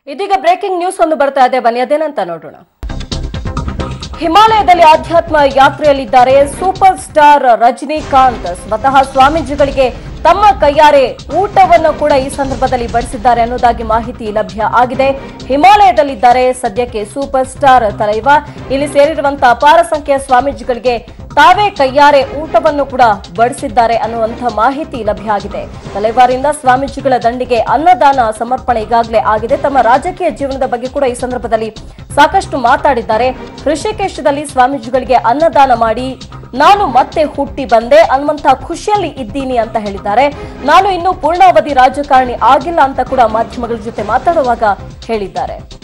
ಇದೀಗ breaking news ಒಂದು ಬರ್ತಾ ಇದೆ ಬನ್ನಿ ಅದೇನಂತ ನೋಡೋಣ ಹಿಮಾಲಯದಲ್ಲಿ ಆಧ್ಯಾತ್ಮ ಯಾತ್ರೆಯಲ್ಲಿದ್ದಾರೆ ಸೂಪರ್ ಸ್ಟಾರ್ ರಜನಿಕಾಂತ್ ಸ್ವತಃ ಸ್ವಾಮೀಜಿಗಳಿಗೆ ತಮ್ಮ ಕೈಯಾರೆ ಊಟವನ್ನು ಕೂಡ ಈ ಸಂದರ್ಭದಲ್ಲಿ ಬಡಿಸಿದ್ದಾರೆ ಅನ್ನೋದಾಗಿ ಮಾಹಿತಿ ಲಭ್ಯ ಆಗಿದೆ ಹಿಮಾಲಯದಲ್ಲಿದ್ದಾರೆ ಸದ್ಯಕ್ಕೆ ಸೂಪರ್ ಸ್ಟಾರ್ ತಲೈವ ಇಲ್ಲಿ ಸೇರಿರುವಂತಹ ಅಪಾರ ಸಂಖ್ಯೆಯ ಸ್ವಾಮೀಜಿಗಳಿಗೆ ತಾವೇ ಕೈಯಾರೆ ಊಟವನ್ನು ಕೂಡ ಬಡಿಸಿದ್ದಾರೆ ಅನ್ನುವಂಥ ಮಾಹಿತಿ ಲಭ್ಯ ಆಗಿದೆ ತಲೆವಾರಿಂದ ಸ್ವಾಮೀಜಿಗಳ ದಂಡಿಗೆ ಅನ್ನದಾನ ಸಮರ್ಪಣೆ ಈಗಾಗಲೇ ಆಗಿದೆ ತಮ್ಮ ರಾಜಕೀಯ ಜೀವನದ ಬಗ್ಗೆ ಕೂಡ ಈ ಸಂದರ್ಭದಲ್ಲಿ ಸಾಕಷ್ಟು ಮಾತಾಡಿದ್ದಾರೆ ಋಷಿಕೇಶದಲ್ಲಿ ಸ್ವಾಮೀಜಿಗಳಿಗೆ ಅನ್ನದಾನ ಮಾಡಿ ನಾನು ಮತ್ತೆ ಹುಟ್ಟಿ ಬಂದೆ ಅನ್ನುವಂಥ ಖುಷಿಯಲ್ಲಿ ಇದ್ದೀನಿ ಅಂತ ಹೇಳಿದ್ದಾರೆ ನಾನು ಇನ್ನೂ ಪೂರ್ಣಾವಧಿ ರಾಜಕಾರಣಿ ಆಗಿಲ್ಲ ಅಂತ ಕೂಡ ಮಾಧ್ಯಮಗಳ ಜೊತೆ ಮಾತಾಡುವಾಗ ಹೇಳಿದ್ದಾರೆ